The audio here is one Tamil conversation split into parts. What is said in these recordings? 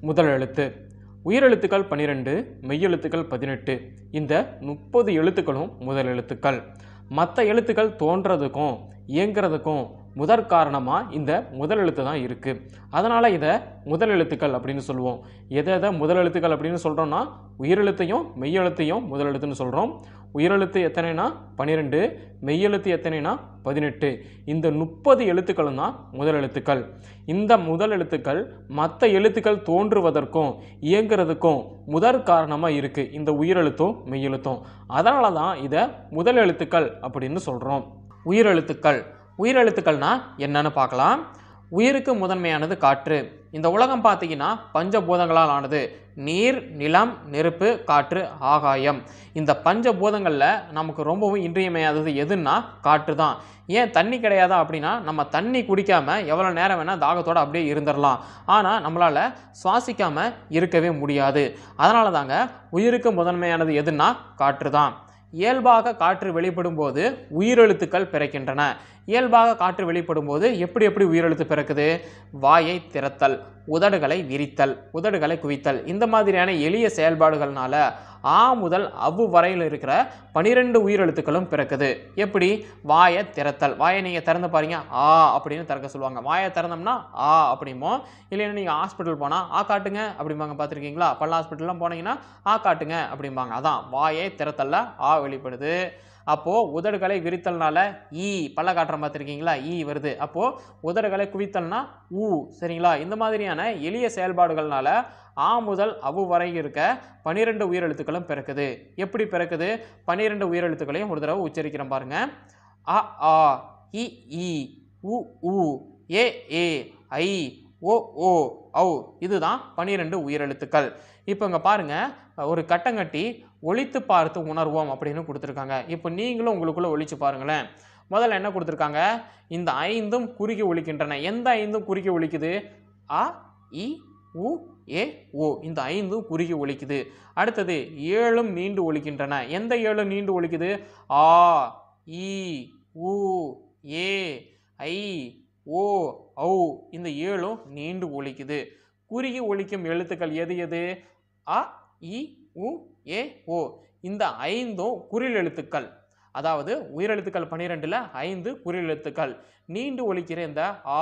முதல் எழுத்து உயிரெழுத்துக்கள் பன்னிரெண்டு மெய்யெழுத்துக்கள் பதினெட்டு இந்த முப்பது எழுத்துக்களும் முதல் எழுத்துக்கள் மற்ற எழுத்துக்கள் தோன்றதுக்கும் இயங்குறதுக்கும் முதற் காரணமாக இந்த முதல் எழுத்து தான் இருக்குது அதனால் இதை முதல் எழுத்துக்கள் அப்படின்னு சொல்லுவோம் எதை எதை முதல் எழுத்துக்கள் அப்படின்னு சொல்கிறோன்னா உயிரெழுத்தையும் மெய்யெழுத்தையும் முதல் எழுத்துன்னு சொல்கிறோம் உயிரெழுத்து எத்தனைனா பன்னிரெண்டு மெய்யெழுத்து எத்தனைனா பதினெட்டு இந்த முப்பது எழுத்துக்களும் தான் முதல் எழுத்துக்கள் இந்த முதல் எழுத்துக்கள் மற்ற எழுத்துக்கள் தோன்றுவதற்கும் இயங்குறதுக்கும் முதற் காரணமாக இருக்குது இந்த உயிரெழுத்தும் மெய்யெழுத்தும் அதனால தான் இதை முதல் எழுத்துக்கள் அப்படின்னு சொல்கிறோம் உயிரெழுத்துக்கள் உயிரெழுத்துக்கள்னா என்னன்னு பார்க்கலாம் உயிருக்கு முதன்மையானது காற்று இந்த உலகம் பார்த்தீங்கன்னா பஞ்சபூதங்களால் ஆனது நீர் நிலம் நெருப்பு காற்று ஆகாயம் இந்த பஞ்சபூதங்களில் நமக்கு ரொம்பவும் இன்றியமையாதது எதுன்னா காற்று தான் ஏன் தண்ணி கிடையாதா அப்படின்னா நம்ம தண்ணி குடிக்காமல் எவ்வளோ நேரம் வேணால் தாகத்தோடு அப்படியே இருந்துடலாம் ஆனால் நம்மளால் சுவாசிக்காமல் இருக்கவே முடியாது அதனால தாங்க உயிருக்கு முதன்மையானது எதுன்னா காற்று தான் இயல்பாக காற்று வெளிப்படும் போது உயிரெழுத்துக்கள் பிறக்கின்றன இயல்பாக காற்று வெளிப்படும் போது எப்படி எப்படி உயிரெழுத்து பிறக்குது வாயை திறத்தல் உதடுகளை விரித்தல் உதடுகளை குவித்தல் இந்த மாதிரியான எளிய செயல்பாடுகள்னால ஆ முதல் அவ்வு வரையில் இருக்கிற பனிரெண்டு உயிரெழுத்துக்களும் பிறக்குது எப்படி வாயை திறத்தல் வாயை நீங்கள் திறந்து பாருங்க ஆ அப்படின்னு திறக்க சொல்லுவாங்க வாயை திறந்தோம்னா ஆ அப்படிமோ இல்லைன்னா நீங்கள் ஹாஸ்பிட்டல் போனால் ஆ காட்டுங்க அப்படிம்பாங்க பார்த்துருக்கீங்களா பல்ல ஹாஸ்பிட்டல்லாம் போனீங்கன்னா ஆ காட்டுங்க அப்படிம்பாங்க அதான் வாயை திறத்தல்ல ஆ வெளிப்படுது அப்போது உதடுகளை விரித்தல்னால ஈ பல்ல காட்டுற பார்த்துருக்கீங்களா ஈ வருது அப்போது உதடுகளை குவித்தல்னா ஊ சரிங்களா இந்த மாதிரியான எளிய செயல்பாடுகள்னால ஆ முதல் அவு வரை இருக்க பனிரெண்டு உயிரெழுத்துக்களும் பிறக்குது எப்படி பிறக்குது பன்னிரெண்டு உயிரெழுத்துக்களையும் ஒரு தடவை உச்சரிக்கிறேன் பாருங்க அ ஆ இ ஈ உ உ ஏ ஏ ஐ ஓ ஓ ஔ இதுதான் பனிரெண்டு உயிரெழுத்துக்கள் இப்போ இங்கே பாருங்க ஒரு கட்டங்கட்டி ஒழித்து பார்த்து உணர்வோம் அப்படின்னு கொடுத்துருக்காங்க இப்போ நீங்களும் உங்களுக்குள்ள ஒழிச்சு பாருங்களேன் முதல்ல என்ன கொடுத்துருக்காங்க இந்த ஐந்தும் குறுகி ஒழிக்கின்றன எந்த ஐந்தும் குறுகி ஒழிக்குது அ இ உ ஏ ஓ இந்த ஐந்தும் குறுகி ஒழிக்குது அடுத்தது ஏழும் நீண்டு ஒழிக்கின்றன எந்த ஏழும் நீண்டு ஒழிக்குது ஆ இ உ ஏ ஐ ஓ ஔ இந்த ஏழும் நீண்டு ஒழிக்குது குறுகி ஒழிக்கும் எழுத்துக்கள் எது எது அ இ உ ஏ ஓ இந்த ஐந்தும் குறில் எழுத்துக்கள் அதாவது உயிரெழுத்துக்கள் பன்னிரெண்டில் ஐந்து குறில் எழுத்துக்கள் நீண்டு ஒழிக்கிற இந்த ஆ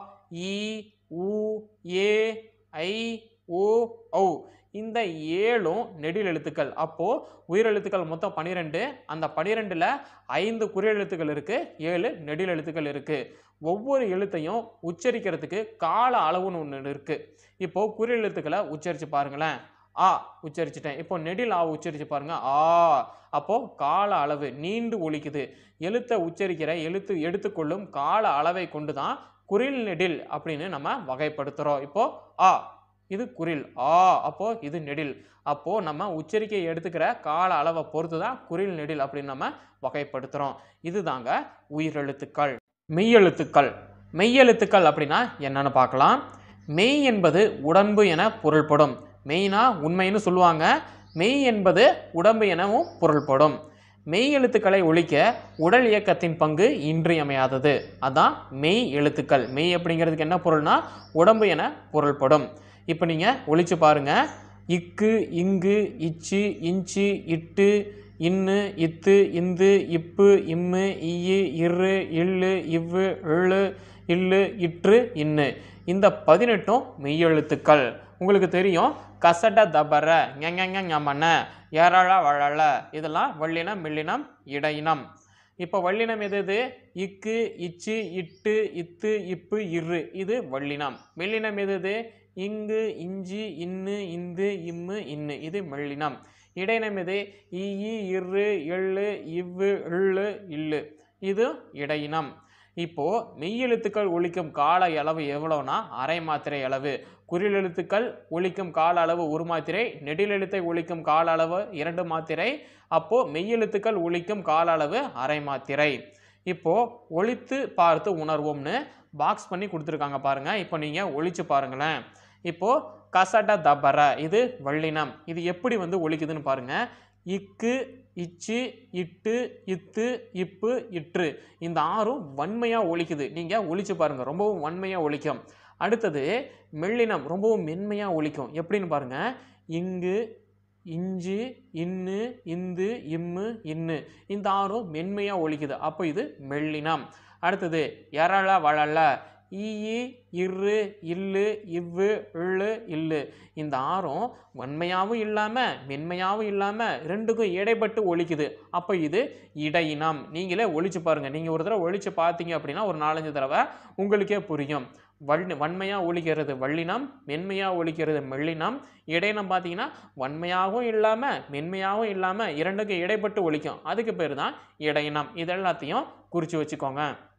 இ உ ஏ ஐ ஓ ஔ இந்த ஏழும் நெடில் எழுத்துக்கள் அப்போது உயிரெழுத்துக்கள் மொத்தம் பன்னிரெண்டு அந்த பன்னிரெண்டில் ஐந்து குறியெழுத்துக்கள் இருக்குது ஏழு நெடில் எழுத்துக்கள் இருக்குது ஒவ்வொரு எழுத்தையும் உச்சரிக்கிறதுக்கு கால அளவுன்னு ஒன்று இருக்குது இப்போது குறியெழுத்துக்களை உச்சரித்து பாருங்களேன் ஆ உச்சரிச்சிட்டேன் இப்போ நெடில் ஆ உச்சரித்து பாருங்க ஆ அப்போ கால அளவு நீண்டு ஒலிக்குது எழுத்தை உச்சரிக்கிற எழுத்து எடுத்துக்கொள்ளும் கால அளவை கொண்டு தான் குரில் நெடில் அப்படின்னு நம்ம வகைப்படுத்துகிறோம் இப்போ ஆ இது குரில் ஆ அப்போ இது நெடில் அப்போ நம்ம உச்சரிக்கை எடுத்துக்கிற கால அளவை பொறுத்து தான் குரில் நெடில் அப்படின்னு நம்ம வகைப்படுத்துகிறோம் இதுதாங்க உயிரெழுத்துக்கள் மெய்யெழுத்துக்கள் மெய்யெழுத்துக்கள் அப்படின்னா என்னன்னு பார்க்கலாம் மெய் என்பது உடம்பு என பொருள்படும் மெய்னா உண்மைன்னு சொல்லுவாங்க மெய் என்பது உடம்பு எனவும் பொருள்படும் மெய் எழுத்துக்களை ஒழிக்க உடல் இயக்கத்தின் பங்கு இன்றியமையாதது அதான் மெய் எழுத்துக்கள் மெய் அப்படிங்கிறதுக்கு என்ன பொருள்னா உடம்பு என பொருள்படும் இப்போ நீங்கள் ஒழிச்சு பாருங்க இக்கு இங்கு இச்சு இஞ்சு இட்டு இன்னு இத்து இந்து இப்பு இம்மு இய்யு இரு இல்லு இவ்வு எள்ளு இல்லு இற்று இன்னு இந்த பதினெட்டும் மெய்யெழுத்துக்கள் உங்களுக்கு தெரியும் கசட தபர ஞங்க ஞமன ஏரழ வழல இதெல்லாம் வள்ளினம் மெல்லினம் இடையினம் இப்போ வள்ளினம் எது எது இக்கு இச்சு இட்டு இத்து இப்பு இரு இது வள்ளினம் மெல்லினம் எது எது இங்கு இஞ்சி இன்னு இந்து இம்மு இன்னு இது மெல்லினம் இடையினம் எது ஈ இரு எள்ளு இவ்வு எள்ளு இல்லு இது இடையினம் இப்போ மெய்யெழுத்துக்கள் ஒழிக்கும் கால அளவு எவ்வளோனா அரை மாத்திரை அளவு குறில் எழுத்துக்கள் ஒழிக்கும் கால அளவு ஒரு மாத்திரை நெடில் எழுத்தை ஒழிக்கும் கால அளவு இரண்டு மாத்திரை அப்போ மெய்யெழுத்துக்கள் ஒழிக்கும் கால அளவு அரை மாத்திரை இப்போ ஒழித்து பார்த்து உணர்வோம்னு பாக்ஸ் பண்ணி கொடுத்துருக்காங்க பாருங்க இப்போ நீங்க ஒழிச்சு பாருங்களேன் இப்போ கசட தபர இது வள்ளினம் இது எப்படி வந்து ஒழிக்குதுன்னு பாருங்க இக்கு இச்சு இட்டு இத்து இப்பு இற்று இந்த ஆறும் வன்மையாக ஒழிக்குது நீங்கள் ஒழிச்சு பாருங்க ரொம்பவும் வன்மையாக ஒழிக்கும் அடுத்தது மெல்லினம் ரொம்பவும் மென்மையாக ஒலிக்கும் எப்படின்னு பாருங்க இங்கு இஞ்சு இன்னு இந்து இம்மு இன்னு இந்த ஆறும் மென்மையாக ஒலிக்குது அப்போ இது மெல்லினம் அடுத்தது எரள வளல ஈயி இரு இல்லு இவ்வு இள்ளு இல்லு இந்த ஆறும் வன்மையாகவும் இல்லாமல் மென்மையாகவும் இல்லாமல் ரெண்டுக்கும் இடைப்பட்டு ஒலிக்குது அப்போ இது இடையினம் நீங்களே ஒழிச்சு பாருங்கள் நீங்கள் ஒரு தடவை ஒழிச்சு பார்த்தீங்க அப்படின்னா ஒரு நாலஞ்சு தடவை உங்களுக்கே புரியும் வல் வன்மையாக ஒலிக்கிறது வள்ளினம் மென்மையாக ஒலிக்கிறது மெல்லினம் இடையினம் பார்த்தீங்கன்னா வன்மையாகவும் இல்லாமல் மென்மையாகவும் இல்லாமல் இரண்டுக்கும் இடைப்பட்டு ஒலிக்கும் அதுக்கு பேர் தான் இடையினம் இது எல்லாத்தையும் குறித்து வச்சுக்கோங்க